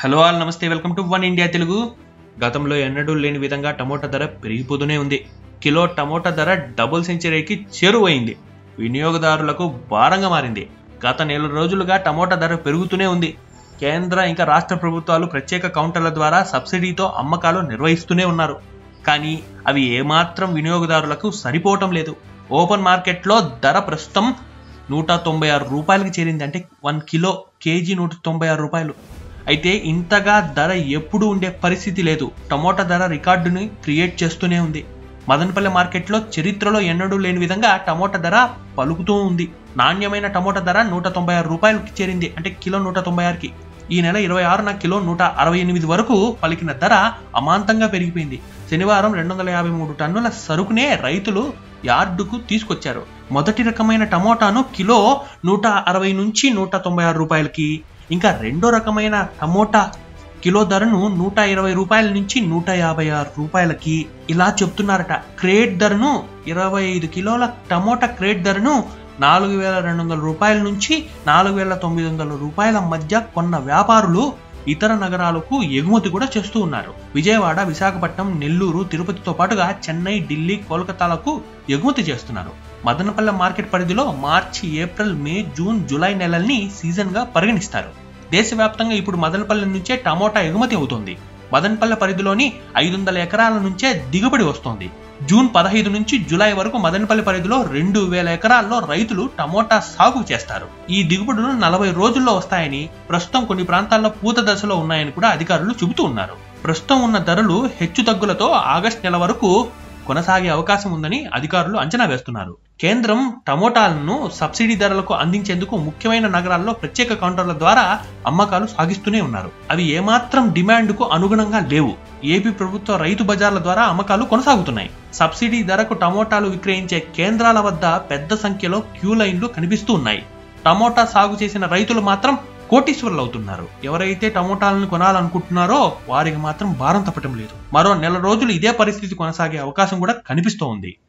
hello all నమస్తే welcome to One India Telugu గతంలో ఎన్నడూ లేని విధంగా టమోటా ధర పెరిగిపోతూనే ఉంది కిలో టమోటా ధర డబుల్ సెంచరీకి చేరువైంది వినియోగదారులకు భారంగా మారింది గత నెల రోజులుగా టమోటా ధర పెరుగుతూనే ఉంది కేంద్ర ఇంకా రాష్ట్ర ప్రభుత్వాలు ప్రత్యేక కౌంటర్ల ద్వారా సబ్సిడీతో అమ్మకాలు నిర్వహిస్తూనే ఉన్నారు కానీ అవి ఏమాత్రం వినియోగదారులకు సరిపోవటం లేదు ఓపెన్ మార్కెట్లో ధర ప్రస్తుతం నూట తొంభై ఆరు రూపాయలకి చేరింది అంటే వన్ కిలో కేజీ నూట తొంభై ఆరు రూపాయలు అయితే ఇంతగా ధర ఎప్పుడు ఉండే పరిస్థితి లేదు టమోటా ధర రికార్డుని క్రియేట్ చేస్తూనే ఉంది మదనపల్లి మార్కెట్లో చరిత్రలో ఎన్నడూ లేని విధంగా టమోటా ధర పలుకుతూ ఉంది నాణ్యమైన టమోటా ధర నూట తొంభై ఆరు రూపాయలకి చేరింది అంటే కిలో నూట తొంభై ఆరుకి ఈ నెల ఇరవై ఆరున కిలో నూట అరవై ఎనిమిది వరకు పలికిన ధర అమాంతంగా పెరిగిపోయింది శనివారం రెండు వందల యాభై మూడు టన్నుల సరుకునే రైతులు యార్డుకు తీసుకొచ్చారు మొదటి రకమైన టమోటాను కిలో నూట అరవై నుంచి నూట తొంభై ఆరు రూపాయలకి ఇంకా రెండో రకమైన టమోటా కిలో ధరను నూట ఇరవై రూపాయల నుంచి నూట యాభై ఆరు రూపాయలకి ఇలా చెప్తున్నారట క్రేట్ ధరను ఇరవై ఐదు కిలోల టమోటా క్రేట్ ధరను నాలుగు వేల రెండు వందల రూపాయల నుంచి నాలుగు వేల తొమ్మిది వందల రూపాయల మధ్య కొన్న వ్యాపారులు ఇతర నగరాలకు ఎగుమతి కూడా చేస్తూ ఉన్నారు విజయవాడ విశాఖపట్నం నెల్లూరు తిరుపతితో పాటుగా చెన్నై ఢిల్లీ కోల్కతాలకు ఎగుమతి చేస్తున్నారు మదనపల్లె మార్కెట్ పరిధిలో మార్చి ఏప్రిల్ మే జూన్ జూలై నెలల్ని సీజన్ గా పరిగణిస్తారు దేశవ్యాప్తంగా ఇప్పుడు మదనపల్లె నుంచే టమోటా ఎగుమతి అవుతోంది మదనపల్లె పరిధిలోని ఐదు వందల ఎకరాల నుంచే దిగుబడి వస్తోంది జూన్ పదహైదు నుంచి జూలై వరకు మదనపల్లి పరిధిలో రెండు వేల ఎకరాల్లో రైతులు టమోటా సాగు చేస్తారు ఈ దిగుబడులు నలభై రోజుల్లో వస్తాయని ప్రస్తుతం కొన్ని ప్రాంతాల్లో పూత దశలో ఉన్నాయని కూడా అధికారులు చెబుతూ ఉన్నారు ప్రస్తుతం ఉన్న ధరలు హెచ్చుతగ్గులతో ఆగస్టు నెల వరకు కొనసాగే అవకాశం ఉందని అధికారులు అంచనా వేస్తున్నారు కేంద్రం టమోటాలను సబ్సిడీ ధరలకు అందించేందుకు ముఖ్యమైన నగరాల్లో ప్రత్యేక కౌంటర్ల ద్వారా అమ్మకాలు సాగిస్తూనే ఉన్నారు అవి ఏమాత్రం డిమాండ్కు అనుగుణంగా లేవు ఏపీ ప్రభుత్వ రైతు బజార్ల ద్వారా అమ్మకాలు కొనసాగుతున్నాయి సబ్సిడీ ధరకు టమోటాలు విక్రయించే కేంద్రాల వద్ద పెద్ద సంఖ్యలో క్యూ లైన్లు కనిపిస్తూ ఉన్నాయి టమోటా సాగు చేసిన రైతులు మాత్రం కోటీశ్వరులు అవుతున్నారు ఎవరైతే టమోటాలను కొనాలనుకుంటున్నారో వారికి మాత్రం భారం తప్పటం లేదు మరో నెల రోజులు ఇదే పరిస్థితి కొనసాగే అవకాశం కూడా కనిపిస్తోంది